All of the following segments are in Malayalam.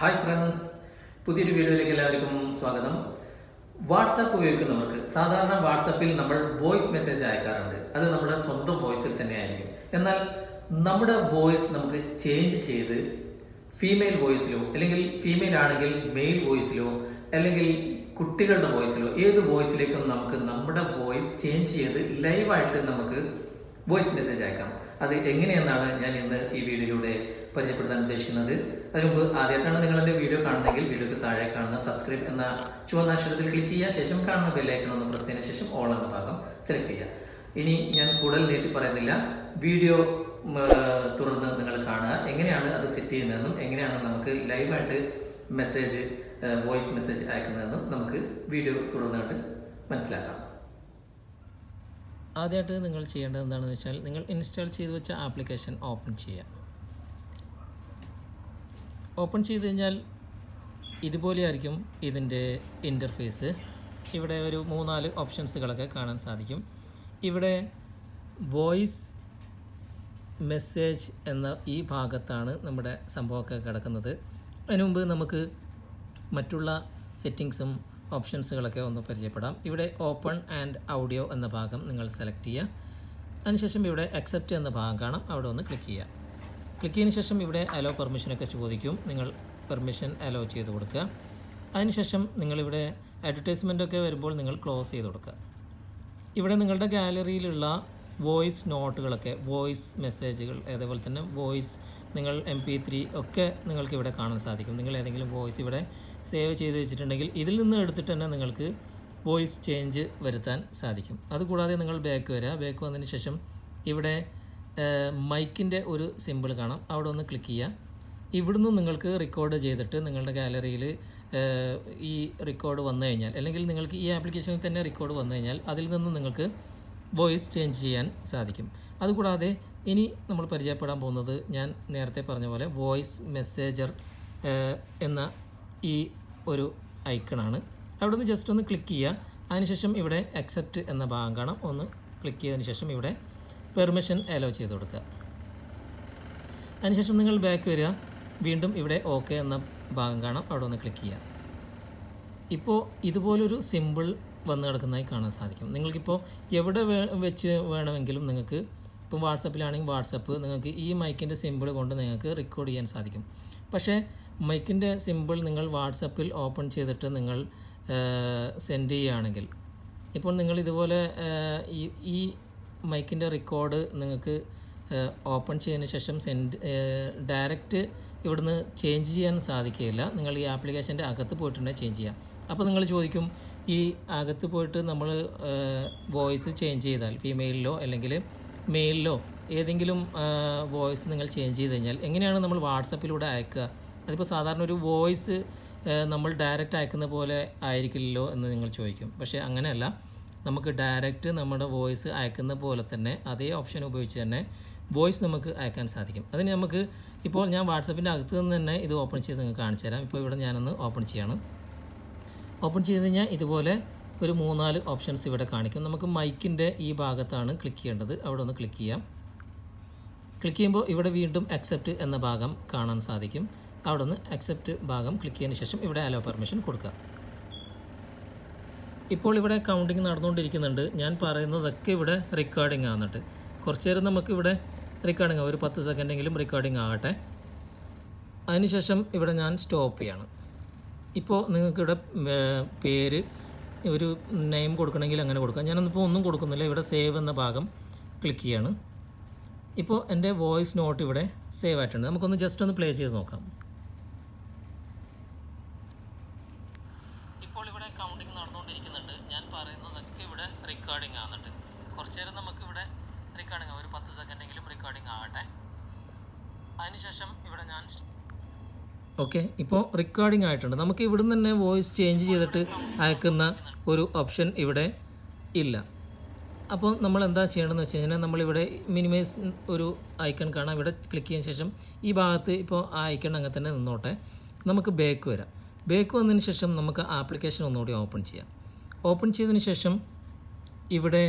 ഹായ് ഫ്രണ്ട്സ് പുതിയൊരു വീഡിയോയിലേക്ക് എല്ലാവർക്കും സ്വാഗതം വാട്സാപ്പ് ഉപയോഗിക്കുന്നവർക്ക് സാധാരണ വാട്സാപ്പിൽ നമ്മൾ വോയിസ് മെസ്സേജ് അയക്കാറുണ്ട് അത് നമ്മുടെ സ്വന്തം വോയിസിൽ തന്നെ ആയിരിക്കും എന്നാൽ നമ്മുടെ വോയിസ് നമുക്ക് ചേഞ്ച് ചെയ്ത് ഫീമെയിൽ വോയിസിലോ അല്ലെങ്കിൽ ഫീമെയിൽ ആണെങ്കിൽ മെയിൽ വോയിസിലോ അല്ലെങ്കിൽ കുട്ടികളുടെ വോയിസിലോ ഏത് വോയിസിലേക്കും നമുക്ക് നമ്മുടെ വോയിസ് ചേഞ്ച് ചെയ്ത് ലൈവായിട്ട് നമുക്ക് വോയിസ് മെസ്സേജ് അയക്കാം അത് എങ്ങനെയെന്നാണ് ഞാൻ ഇന്ന് ഈ വീഡിയോയിലൂടെ പരിചയപ്പെടുത്താൻ ഉദ്ദേശിക്കുന്നത് അതിന് മുമ്പ് ആദ്യമായിട്ടാണ് നിങ്ങൾ എൻ്റെ വീഡിയോ കാണുന്നതെങ്കിൽ വീഡിയോക്ക് താഴെ കാണുന്ന സബ്സ്ക്രൈബ് എന്ന ചുവന്ന അക്ഷരത്തിൽ ക്ലിക്ക് ചെയ്യുക ശേഷം കാണുന്ന ബെല്ലൈക്കൺ ഒന്ന് പ്രസ് ചെയ്തതിനു ശേഷം ഓൾ എന്ന ഭാഗം സെലക്ട് ചെയ്യുക ഇനി ഞാൻ കൂടുതൽ നീട്ടി പറയുന്നില്ല വീഡിയോ ഉം, ആ, തുടർന്ന് നിങ്ങൾ കാണുക എങ്ങനെയാണ് അത് സെറ്റ് ചെയ്യുന്നതെന്നും എങ്ങനെയാണ് നമുക്ക് ലൈവായിട്ട് മെസ്സേജ് വോയിസ് മെസ്സേജ് അയക്കുന്നതെന്നും നമുക്ക് വീഡിയോ തുടർന്നുകൊണ്ട് മനസ്സിലാക്കാം ആദ്യമായിട്ട് നിങ്ങൾ ചെയ്യേണ്ടത് എന്താണെന്ന് വെച്ചാൽ നിങ്ങൾ ഇൻസ്റ്റാൾ ചെയ്ത് വെച്ച ആപ്ലിക്കേഷൻ ഓപ്പൺ ചെയ്യുക ഓപ്പൺ ചെയ്ത് കഴിഞ്ഞാൽ ഇതുപോലെയായിരിക്കും ഇതിൻ്റെ ഇൻ്റർഫേസ് ഇവിടെ ഒരു മൂന്നാല് ഓപ്ഷൻസുകളൊക്കെ കാണാൻ സാധിക്കും ഇവിടെ വോയിസ് മെസ്സേജ് എന്ന ഈ ഭാഗത്താണ് നമ്മുടെ സംഭവമൊക്കെ കിടക്കുന്നത് അതിനു മുമ്പ് നമുക്ക് മറ്റുള്ള സെറ്റിങ്സും ഓപ്ഷൻസുകളൊക്കെ ഒന്ന് പരിചയപ്പെടാം ഇവിടെ ഓപ്പൺ ആൻഡ് ഓഡിയോ എന്ന ഭാഗം നിങ്ങൾ സെലക്ട് ചെയ്യുക അതിനുശേഷം ഇവിടെ അക്സെപ്റ്റ് എന്ന ഭാഗം കാണാം അവിടെ ഒന്ന് ക്ലിക്ക് ചെയ്യുക ക്ലിക്ക് ചെയ്തതിന് ശേഷം ഇവിടെ അലോ പെർമിഷനൊക്കെ ചോദിക്കും നിങ്ങൾ പെർമിഷൻ അലോ ചെയ്ത് കൊടുക്കുക അതിനുശേഷം നിങ്ങളിവിടെ അഡ്വർടൈസ്മെൻ്റ് ഒക്കെ വരുമ്പോൾ നിങ്ങൾ ക്ലോസ് ചെയ്ത് കൊടുക്കുക ഇവിടെ നിങ്ങളുടെ ഗാലറിയിലുള്ള വോയിസ് നോട്ടുകളൊക്കെ വോയിസ് മെസ്സേജുകൾ അതേപോലെ തന്നെ വോയിസ് നിങ്ങൾ എം പി ത്രീ ഒക്കെ നിങ്ങൾക്ക് ഇവിടെ കാണാൻ സാധിക്കും നിങ്ങൾ ഏതെങ്കിലും വോയിസ് ഇവിടെ സേവ് ചെയ്ത് വെച്ചിട്ടുണ്ടെങ്കിൽ ഇതിൽ നിന്ന് എടുത്തിട്ട് തന്നെ നിങ്ങൾക്ക് വോയിസ് ചേഞ്ച് വരുത്താൻ സാധിക്കും അതുകൂടാതെ നിങ്ങൾ ബാക്ക് വരിക ബാക്ക് വന്നതിന് ശേഷം ഇവിടെ മൈക്കിൻ്റെ ഒരു സിമ്പിൾ കാണാം അവിടെ ഒന്ന് ക്ലിക്ക് ചെയ്യുക ഇവിടുന്ന് നിങ്ങൾക്ക് റെക്കോർഡ് ചെയ്തിട്ട് നിങ്ങളുടെ ഗാലറിയിൽ ഈ റെക്കോർഡ് വന്നു കഴിഞ്ഞാൽ അല്ലെങ്കിൽ നിങ്ങൾക്ക് ഈ ആപ്ലിക്കേഷനിൽ തന്നെ റെക്കോർഡ് വന്നു കഴിഞ്ഞാൽ അതിൽ നിന്ന് നിങ്ങൾക്ക് വോയിസ് ചേഞ്ച് ചെയ്യാൻ സാധിക്കും അതുകൂടാതെ ഇനി നമ്മൾ പരിചയപ്പെടാൻ പോകുന്നത് ഞാൻ നേരത്തെ പറഞ്ഞ പോലെ വോയിസ് മെസ്സേജർ എന്ന ഈ ഒരു ഐക്കണാണ് അവിടെ നിന്ന് ജസ്റ്റ് ഒന്ന് ക്ലിക്ക് ചെയ്യുക അതിനുശേഷം ഇവിടെ അക്സെപ്റ്റ് എന്ന ഭാഗം കാണാം ഒന്ന് ക്ലിക്ക് ചെയ്തതിന് ശേഷം ഇവിടെ പെർമിഷൻ അലോ ചെയ്ത് കൊടുക്കുക അതിനുശേഷം നിങ്ങൾ ബാക്ക് വരിക വീണ്ടും ഇവിടെ ഓക്കെ എന്ന ഭാഗം കാണാം അവിടെ ഒന്ന് ക്ലിക്ക് ചെയ്യുക ഇപ്പോൾ ഇതുപോലൊരു സിമ്പിൾ വന്ന് കിടക്കുന്നതായി കാണാൻ സാധിക്കും നിങ്ങൾക്കിപ്പോൾ എവിടെ വേ വെച്ച് വേണമെങ്കിലും നിങ്ങൾക്ക് ഇപ്പോൾ വാട്സപ്പിലാണെങ്കിൽ വാട്സപ്പ് നിങ്ങൾക്ക് ഈ മൈക്കിൻ്റെ സിമ്പിൾ കൊണ്ട് നിങ്ങൾക്ക് റെക്കോർഡ് ചെയ്യാൻ സാധിക്കും പക്ഷേ മൈക്കിൻ്റെ സിമ്പിൾ നിങ്ങൾ വാട്സപ്പിൽ ഓപ്പൺ ചെയ്തിട്ട് നിങ്ങൾ സെൻഡ് ചെയ്യുകയാണെങ്കിൽ ഇപ്പോൾ നിങ്ങൾ ഇതുപോലെ ഈ ഈ മൈക്കിൻ്റെ റെക്കോർഡ് നിങ്ങൾക്ക് ഓപ്പൺ ചെയ്തതിന് ശേഷം സെൻഡ് ഡയറക്റ്റ് ഇവിടുന്ന് ചേഞ്ച് ചെയ്യാൻ സാധിക്കുകയില്ല നിങ്ങൾ ഈ ആപ്ലിക്കേഷൻ്റെ അകത്ത് പോയിട്ടുണ്ടെങ്കിൽ ചേഞ്ച് ചെയ്യാം അപ്പോൾ നിങ്ങൾ ചോദിക്കും ഈ അകത്ത് പോയിട്ട് നമ്മൾ വോയിസ് ചേഞ്ച് ചെയ്താൽ ഫീമെയിലിലോ അല്ലെങ്കിൽ മെയിലിലോ ഏതെങ്കിലും വോയിസ് നിങ്ങൾ ചേഞ്ച് ചെയ്ത് കഴിഞ്ഞാൽ എങ്ങനെയാണ് നമ്മൾ വാട്സപ്പിലൂടെ അയക്കുക അതിപ്പോൾ സാധാരണ ഒരു വോയിസ് നമ്മൾ ഡയറക്റ്റ് അയക്കുന്ന പോലെ ആയിരിക്കില്ലല്ലോ എന്ന് നിങ്ങൾ ചോദിക്കും പക്ഷേ അങ്ങനെയല്ല നമുക്ക് ഡയറക്റ്റ് നമ്മുടെ വോയിസ് അയക്കുന്ന പോലെ തന്നെ അതേ ഓപ്ഷൻ ഉപയോഗിച്ച് തന്നെ വോയിസ് നമുക്ക് അയക്കാൻ സാധിക്കും അതിന് നമുക്ക് ഇപ്പോൾ ഞാൻ വാട്സപ്പിൻ്റെ അകത്ത് നിന്ന് തന്നെ ഇത് ഓപ്പൺ ചെയ്ത് നിങ്ങൾക്ക് കാണിച്ചു തരാം ഇപ്പോൾ ഇവിടെ ഞാനൊന്ന് ഓപ്പൺ ചെയ്യണം ഓപ്പൺ ചെയ്ത് കഴിഞ്ഞാൽ ഇതുപോലെ ഒരു മൂന്നാല് ഓപ്ഷൻസ് ഇവിടെ കാണിക്കും നമുക്ക് മൈക്കിൻ്റെ ഈ ഭാഗത്താണ് ക്ലിക്ക് ചെയ്യേണ്ടത് അവിടെ ഒന്ന് ക്ലിക്ക് ചെയ്യാം ക്ലിക്ക് ചെയ്യുമ്പോൾ ഇവിടെ വീണ്ടും അക്സെപ്റ്റ് എന്ന ഭാഗം കാണാൻ സാധിക്കും അവിടെ നിന്ന് അക്സെപ്റ്റ് ഭാഗം ക്ലിക്ക് ചെയ്തതിന് ശേഷം ഇവിടെ അലോ പെർമിഷൻ കൊടുക്കുക ഇപ്പോൾ ഇവിടെ കൗണ്ടിങ് നടന്നുകൊണ്ടിരിക്കുന്നുണ്ട് ഞാൻ പറയുന്നതൊക്കെ ഇവിടെ റെക്കോർഡിംഗ് ആകുന്നുണ്ട് കുറച്ച് നേരം നമുക്ക് ഇവിടെ റെക്കോർഡിംഗ് ഒരു പത്ത് സെക്കൻഡെങ്കിലും റെക്കോർഡിംഗ് ആകട്ടെ അതിനുശേഷം ഇവിടെ ഞാൻ സ്റ്റോപ്പ് ചെയ്യണം ഇപ്പോൾ നിങ്ങൾക്കിവിടെ പേര് ഒരു നെയിം കൊടുക്കണമെങ്കിൽ അങ്ങനെ കൊടുക്കാം ഞാനൊന്നിപ്പോൾ ഒന്നും കൊടുക്കുന്നില്ല ഇവിടെ സേവ് എന്ന ഭാഗം ക്ലിക്ക് ചെയ്യാണ് ഇപ്പോൾ എൻ്റെ വോയിസ് നോട്ട് ഇവിടെ സേവ് ആയിട്ടുണ്ട് നമുക്കൊന്ന് ജസ്റ്റ് ഒന്ന് പ്ലേ ചെയ്ത് നോക്കാം ഇപ്പോൾ ഇവിടെ കൗണ്ടിങ് നടന്നുകൊണ്ടിരിക്കുന്നുണ്ട് ഞാൻ പറയുന്നതൊക്കെ ഇവിടെ റെക്കോർഡിംഗ് ആകുന്നുണ്ട് കുറച്ച് നേരം നമുക്ക് ഇവിടെ റെക്കോർഡിംഗ് ഒരു പത്ത് സെക്കൻഡെങ്കിലും റെക്കോർഡിംഗ് ആകട്ടെ അതിനുശേഷം ഇവിടെ ഞാൻ ഓക്കെ ഇപ്പോൾ റെക്കോർഡിംഗ് ആയിട്ടുണ്ട് നമുക്ക് ഇവിടുന്ന് തന്നെ വോയിസ് ചേഞ്ച് ചെയ്തിട്ട് അയക്കുന്ന ഒരു ഓപ്ഷൻ ഇവിടെ ഇല്ല അപ്പോൾ നമ്മൾ എന്താ ചെയ്യേണ്ടതെന്ന് വെച്ച് കഴിഞ്ഞാൽ നമ്മളിവിടെ മിനിമൈസ് ഒരു ഐക്കൺ കാണാം ഇവിടെ ക്ലിക്ക് ചെയ്തതിന് ശേഷം ഈ ഭാഗത്ത് ഇപ്പോൾ ആ ഐക്കൺ അങ്ങനെ തന്നെ നിന്നോട്ടെ നമുക്ക് ബേക്ക് വരാം ബേക്ക് വന്നതിന് ശേഷം നമുക്ക് ആപ്ലിക്കേഷൻ ഒന്നുകൂടി ഓപ്പൺ ചെയ്യാം ഓപ്പൺ ചെയ്തതിന് ശേഷം ഇവിടെ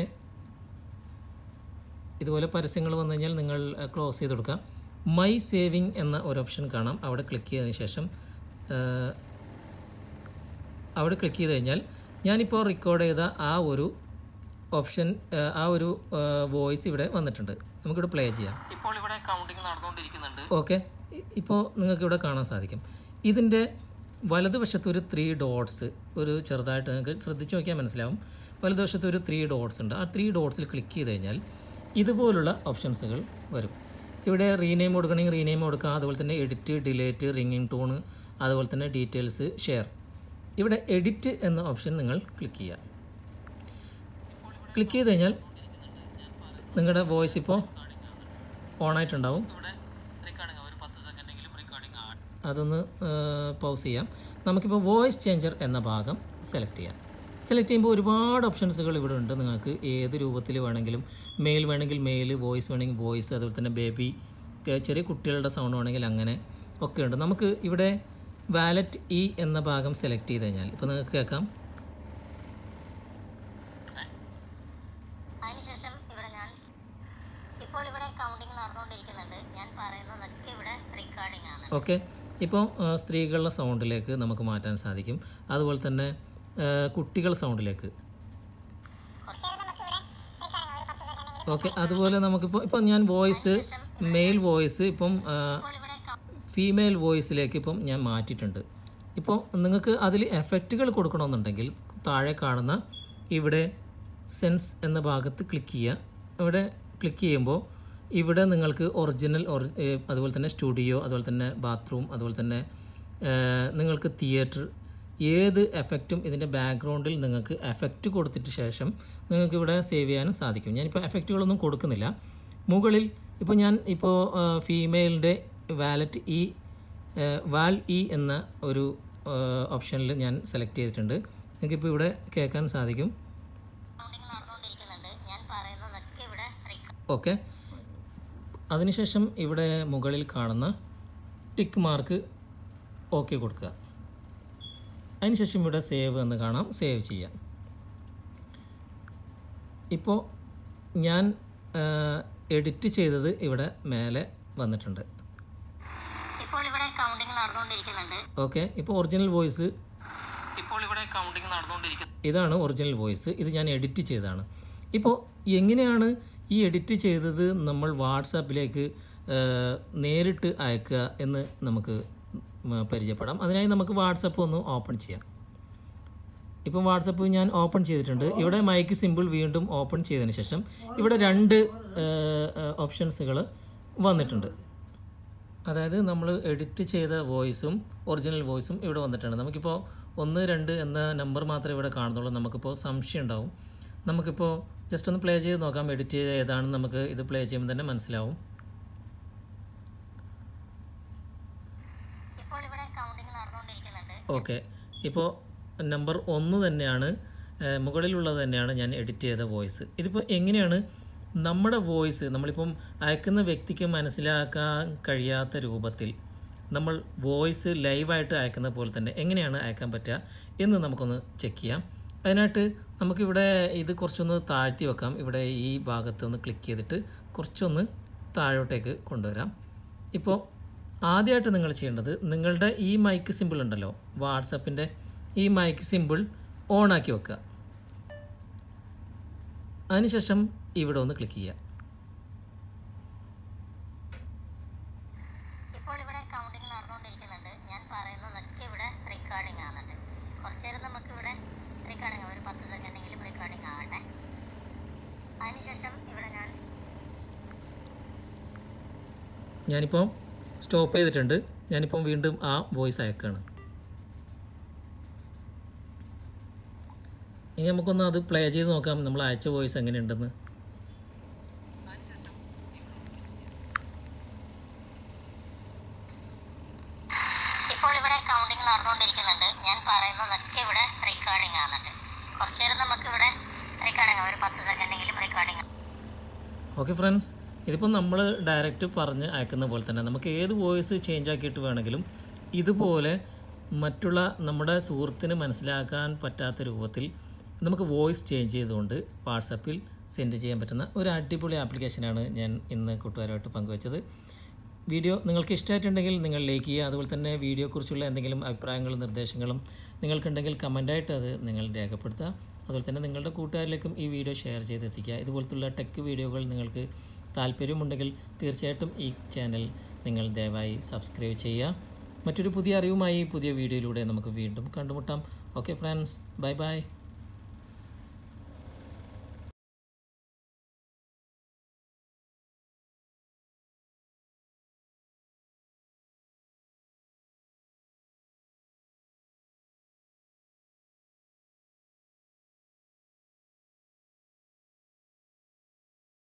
ഇതുപോലെ പരസ്യങ്ങൾ വന്നു കഴിഞ്ഞാൽ നിങ്ങൾ ക്ലോസ് ചെയ്ത് കൊടുക്കുക മൈ സേവിങ് എന്ന ഒരു ഓപ്ഷൻ കാണാം അവിടെ ക്ലിക്ക് ചെയ്തതിന് ശേഷം അവിടെ ക്ലിക്ക് ചെയ്ത് കഴിഞ്ഞാൽ ഞാനിപ്പോൾ റെക്കോർഡ് ചെയ്ത ആ ഒരു ഓപ്ഷൻ ആ ഒരു വോയിസ് ഇവിടെ വന്നിട്ടുണ്ട് നമുക്കിവിടെ പ്ലേ ചെയ്യാം ഇപ്പോൾ ഇവിടെ കൗണ്ടിങ് നടന്നുകൊണ്ടിരിക്കുന്നുണ്ട് ഓക്കെ ഇപ്പോൾ നിങ്ങൾക്ക് ഇവിടെ കാണാൻ സാധിക്കും ഇതിൻ്റെ വലതുവശത്ത് ഒരു ത്രീ ഡോട്ട്സ് ഒരു ചെറുതായിട്ട് നിങ്ങൾക്ക് ശ്രദ്ധിച്ച് നോക്കിയാൽ മനസ്സിലാവും വലതുവശത്ത് ഒരു ത്രീ ഡോട്ട്സ് ഉണ്ട് ആ ത്രീ ഡോട്ട്സിൽ ക്ലിക്ക് ചെയ്ത് കഴിഞ്ഞാൽ ഇതുപോലുള്ള ഓപ്ഷൻസുകൾ വരും ഇവിടെ റീനെയിം കൊടുക്കണമെങ്കിൽ റീനെയിം കൊടുക്കുക അതുപോലെ തന്നെ എഡിറ്റ് ഡിലേറ്റ് റിങ്ങിങ് ടോണ് അതുപോലെ തന്നെ ഡീറ്റെയിൽസ് ഷെയർ ഇവിടെ എഡിറ്റ് എന്ന ഓപ്ഷൻ നിങ്ങൾ ക്ലിക്ക് ചെയ്യുക ക്ലിക്ക് ചെയ്ത് കഴിഞ്ഞാൽ നിങ്ങളുടെ വോയിസ് ഇപ്പോൾ ഓൺ ആയിട്ടുണ്ടാവും അതൊന്ന് പൗസ് ചെയ്യാം നമുക്കിപ്പോൾ വോയിസ് ചേഞ്ചർ എന്ന ഭാഗം സെലക്ട് ചെയ്യാം സെലക്ട് ചെയ്യുമ്പോൾ ഒരുപാട് ഓപ്ഷൻസുകൾ ഇവിടെ ഉണ്ട് നിങ്ങൾക്ക് ഏത് രൂപത്തിൽ വേണമെങ്കിലും മെയിൽ വേണമെങ്കിൽ മെയിൽ വോയിസ് വേണമെങ്കിൽ വോയിസ് അതുപോലെ തന്നെ ബേബി ചെറിയ കുട്ടികളുടെ സൗണ്ട് വേണമെങ്കിൽ അങ്ങനെ ഒക്കെ ഉണ്ട് നമുക്ക് ഇവിടെ വാലറ്റ് ഇ എന്ന ഭാഗം സെലക്ട് ചെയ്ത് കഴിഞ്ഞാൽ ഇപ്പോൾ നിങ്ങൾക്ക് കേൾക്കാം അതിനുശേഷം ഇവിടെ ഞാൻ ഇപ്പോൾ ഇവിടെ കൗണ്ടിങ് നടന്നുകൊണ്ടിരിക്കുന്നുണ്ട് ഞാൻ പറയുന്നതൊക്കെ ഇവിടെ റെക്കോർഡിംഗ് ആണ് ഓക്കെ ഇപ്പോൾ ആ, സ്ത്രീകളുടെ സൗണ്ടിലേക്ക് നമുക്ക് മാറ്റാൻ സാധിക്കും അതുപോലെ തന്നെ ആ, കുട്ടികളുടെ സൗണ്ടിലേക്ക് ഓക്കെ അതുപോലെ നമുക്കിപ്പോൾ ഇപ്പോൾ ഞാൻ വോയിസ് മെയിൽ വോയിസ് ഇപ്പം ആ, ഇപ്പോൾ ഇവിടെ ക- ഫീമെയിൽ വോയിസിലേക്ക് ഇപ്പം ഞാൻ മാറ്റിയിട്ടുണ്ട് ഇപ്പോൾ നിങ്ങൾക്ക് അതിൽ എഫക്റ്റുകൾ കൊടുക്കണമെന്നുണ്ടെങ്കിൽ താഴെ കാണുന്ന ഇവിടെ സെൻസ് എന്ന ഭാഗത്ത് ക്ലിക്ക് ചെയ്യുക ഇവിടെ ക്ലിക്ക് ചെയ്യുമ്പോൾ ഇവിടെ നിങ്ങൾക്ക് ഒറിജിനൽ ഒറി ഏ, അതുപോലെ തന്നെ സ്റ്റുഡിയോ അതുപോലെ തന്നെ ബാത്റൂം അതുപോലെ തന്നെ ഏ, നിങ്ങൾക്ക് തിയേറ്റർ ഏത് എഫക്റ്റും ഇതിൻ്റെ ബാക്ക്ഗ്രൗണ്ടിൽ നിങ്ങൾക്ക് എഫക്റ്റ് കൊടുത്തിട്ട് ശേഷം നിങ്ങൾക്ക് ഇവിടെ സേവ് ചെയ്യാനും സാധിക്കും ഞാനിപ്പോൾ എഫക്റ്റുകളൊന്നും കൊടുക്കുന്നില്ല മുകളിൽ ഇപ്പോൾ ഞാൻ ഇപ്പോൾ ഫീമെയിലിൻ്റെ വാലറ്റ് ഇ വാൽ ഇ എന്ന ഒരു ഓപ്ഷനിൽ ഞാൻ സെലക്ട് ചെയ്തിട്ടുണ്ട് നിങ്ങൾക്കിപ്പോൾ ഇവിടെ കേൾക്കാൻ സാധിക്കും കൗണ്ടിങ് നടന്നുകൊണ്ടിരിക്കുന്നുണ്ട് ഞാൻ പറയുന്നതൊക്കെ ഇവിടെ റെക്കോർഡ് ഓക്കെ അതിനുശേഷം ഇവിടെ മുകളിൽ കാണുന്ന ടിക്ക് മാർക്ക് ഓക്കെ കൊടുക്കുക അതിനുശേഷം ഇവിടെ സേവ് എന്ന് കാണാം സേവ് ചെയ്യാം ഇപ്പോൾ ഞാൻ എഡിറ്റ് ചെയ്തത് ഇവിടെ മേലെ വന്നിട്ടുണ്ട് ഇപ്പോൾ ഇവിടെ കൗണ്ടിങ് നടന്നുകൊണ്ടിരിക്കുന്നുണ്ട് ഓക്കെ ഇപ്പോൾ ഒറിജിനൽ വോയിസ് ഇപ്പോൾ ഇവിടെ കൗണ്ടിങ് നടന്നുകൊണ്ടിരിക്കുന്നത് ഇതാണ് ഒറിജിനൽ വോയിസ് ഇത് ഞാൻ എഡിറ്റ് ചെയ്തതാണ് ഇപ്പോൾ എങ്ങനെയാണ് ഈ എഡിറ്റ് ചെയ്തത് നമ്മൾ വാട്സാപ്പിലേക്ക് ആ, നേരിട്ട് അയക്കുക എന്ന് നമുക്ക് ഉം, പരിചയപ്പെടാം അതിനായി നമുക്ക് വാട്സപ്പ് ഒന്ന് ഓപ്പൺ ചെയ്യാം ഇപ്പം വാട്സപ്പ് ഞാൻ ഓപ്പൺ ചെയ്തിട്ടുണ്ട് ഇവിടെ മൈക്ക് സിമ്പിൾ വീണ്ടും ഓപ്പൺ ചെയ്തതിന് ശേഷം ഇവിടെ രണ്ട് ഓപ്ഷൻസുകൾ വന്നിട്ടുണ്ട് അതായത് നമ്മൾ എഡിറ്റ് ചെയ്ത വോയിസും ഒറിജിനൽ വോയിസും ഇവിടെ വന്നിട്ടുണ്ട് നമുക്കിപ്പോൾ ഒന്ന് രണ്ട് എന്ന നമ്പർ മാത്രമേ ഇവിടെ കാണുന്നുള്ളൂ നമുക്കിപ്പോൾ സംശയം ഉണ്ടാവും നമുക്കിപ്പോൾ ജസ്റ്റ് ഒന്ന് പ്ലേ ചെയ്ത് നോക്കാം എഡിറ്റ് ചെയ്ത് ഏതാണെന്ന് നമുക്ക് ഇത് പ്ലേ ചെയ്യുമ്പോൾ തന്നെ മനസ്സിലാവും ഇപ്പോൾ ഇവിടെ കൗണ്ടിങ് നടന്നുകൊണ്ടിരിക്കുന്നുണ്ട് ഓക്കെ ഇപ്പോൾ നമ്പർ ഒന്ന് തന്നെയാണ് ഏഹ്, മുകളിലുള്ളത് തന്നെയാണ് ഞാൻ എഡിറ്റ് ചെയ്ത വോയിസ് ഇതിപ്പോൾ എങ്ങനെയാണ് നമ്മുടെ വോയിസ് നമ്മളിപ്പം അയക്കുന്ന വ്യക്തിക്ക് മനസ്സിലാക്കാൻ കഴിയാത്ത രൂപത്തിൽ നമ്മൾ വോയിസ് ലൈവായിട്ട് അയക്കുന്ന പോലെ തന്നെ എങ്ങനെയാണ് അയക്കാൻ പറ്റുക എന്ന് നമുക്കൊന്ന് ചെക്ക് ചെയ്യാം അതിനായിട്ട് നമുക്കിവിടെ ഇത് കുറച്ചൊന്ന് താഴ്ത്തി വെക്കാം ഇവിടെ ഈ ഭാഗത്ത് ഒന്ന് ക്ലിക്ക് ചെയ്തിട്ട് കുറച്ചൊന്ന് താഴോട്ടേക്ക് കൊണ്ടുവരാം ഇപ്പോൾ ആദ്യമായിട്ട് നിങ്ങൾ ചെയ്യേണ്ടത് നിങ്ങളുടെ ഈ മൈക്ക് സിമ്പിൾ ഉണ്ടല്ലോ വാട്സപ്പിൻ്റെ ഈ മൈക്ക് സിമ്പിൾ ഓണാക്കി വെക്കുക അതിനുശേഷം ഇവിടെ ഒന്ന് ക്ലിക്ക് ചെയ്യുക ഇപ്പോൾ ഇവിടെ കൗണ്ടിങ് നടന്നുകൊണ്ടിരിക്കുന്നുണ്ട് ഞാൻ പറയുന്നതൊക്കെ ഇവിടെ റെക്കോർഡിംഗ് ആകുന്നുണ്ട് കുറച്ച് നേരം നമുക്ക് ഇവിടെ റെക്കോർഡിംഗ് ഒരു പത്ത് സെക്കൻഡെങ്കിലും റെക്കോർഡിംഗ് ആവട്ടെ അതിനുശേഷം ഇവിടെ ഞാൻ ഞാനിപ്പോൾ സ്റ്റോപ്പ് ചെയ്തിട്ടുണ്ട് ഞാനിപ്പം വീണ്ടും ആ വോയിസ് അയക്കുകയാണ് ഇനി നമുക്കൊന്ന് അത് പ്ലേ ചെയ്ത് നോക്കാം നമ്മൾ അയച്ച വോയിസ് എങ്ങനെയുണ്ടെന്ന് ഇപ്പോൾ ഇവിടെ കൗണ്ടിങ് നടന്നുകൊണ്ടിരിക്കുന്നുണ്ട് ഞാൻ പറയുന്നതൊക്കെ ഇവിടെ റെക്കോർഡിംഗ് ആകുന്നുണ്ട് കുറച്ച് നേരം നമുക്ക് ഇവിടെ റെക്കോർഡിംഗ് ഒരു പത്ത് സെക്കൻഡെങ്കിലും റെക്കോർഡിംഗ് ഓക്കെ ഫ്രണ്ട്സ് ഇതിപ്പോൾ നമ്മൾ ഡയറക്റ്റ് പറഞ്ഞ് അയക്കുന്ന പോലെ തന്നെ നമുക്ക് ഏത് വോയിസ് ചേഞ്ച് ആക്കിയിട്ട് വേണമെങ്കിലും ഇതുപോലെ മറ്റുള്ള നമ്മുടെ സുഹൃത്തിന് മനസ്സിലാക്കാൻ പറ്റാത്ത രൂപത്തിൽ നമുക്ക് വോയിസ് ചേഞ്ച് ചെയ്തുകൊണ്ട് വാട്സപ്പിൽ സെൻഡ് ചെയ്യാൻ പറ്റുന്ന ഒരു അടിപൊളി ആപ്ലിക്കേഷനാണ് ഞാൻ ഇന്ന് കൂട്ടുകാരുമായിട്ട് പങ്കുവച്ചത് വീഡിയോ നിങ്ങൾക്ക് ഇഷ്ടമായിട്ടുണ്ടെങ്കിൽ നിങ്ങൾ ലൈക്ക് ചെയ്യുക അതുപോലെ തന്നെ വീഡിയോയെക്കുറിച്ചുള്ള എന്തെങ്കിലും അഭിപ്രായങ്ങളും നിർദ്ദേശങ്ങളും നിങ്ങൾക്കുണ്ടെങ്കിൽ കമൻ്റായിട്ട് അത് നിങ്ങൾ രേഖപ്പെടുത്തുക അതുപോലെ തന്നെ നിങ്ങളുടെ കൂട്ടുകാരിലേക്കും ഈ വീഡിയോ ഷെയർ ചെയ്തെത്തിക്കുക ഇതുപോലത്തുള്ള ടെക് വീഡിയോകൾ നിങ്ങൾക്ക് താല്പര്യമുണ്ടെങ്കിൽ തീർച്ചയായിട്ടും ഈ ചാനൽ നിങ്ങൾ ദയവായി സബ്സ്ക്രൈബ് ചെയ്യുക മറ്റൊരു പുതിയ അറിവുമായി പുതിയ വീഡിയോയിലൂടെ നമുക്ക് വീണ്ടും കണ്ടുമുട്ടാം ഓക്കെ ഫ്രണ്ട്സ് ബൈ ബൈ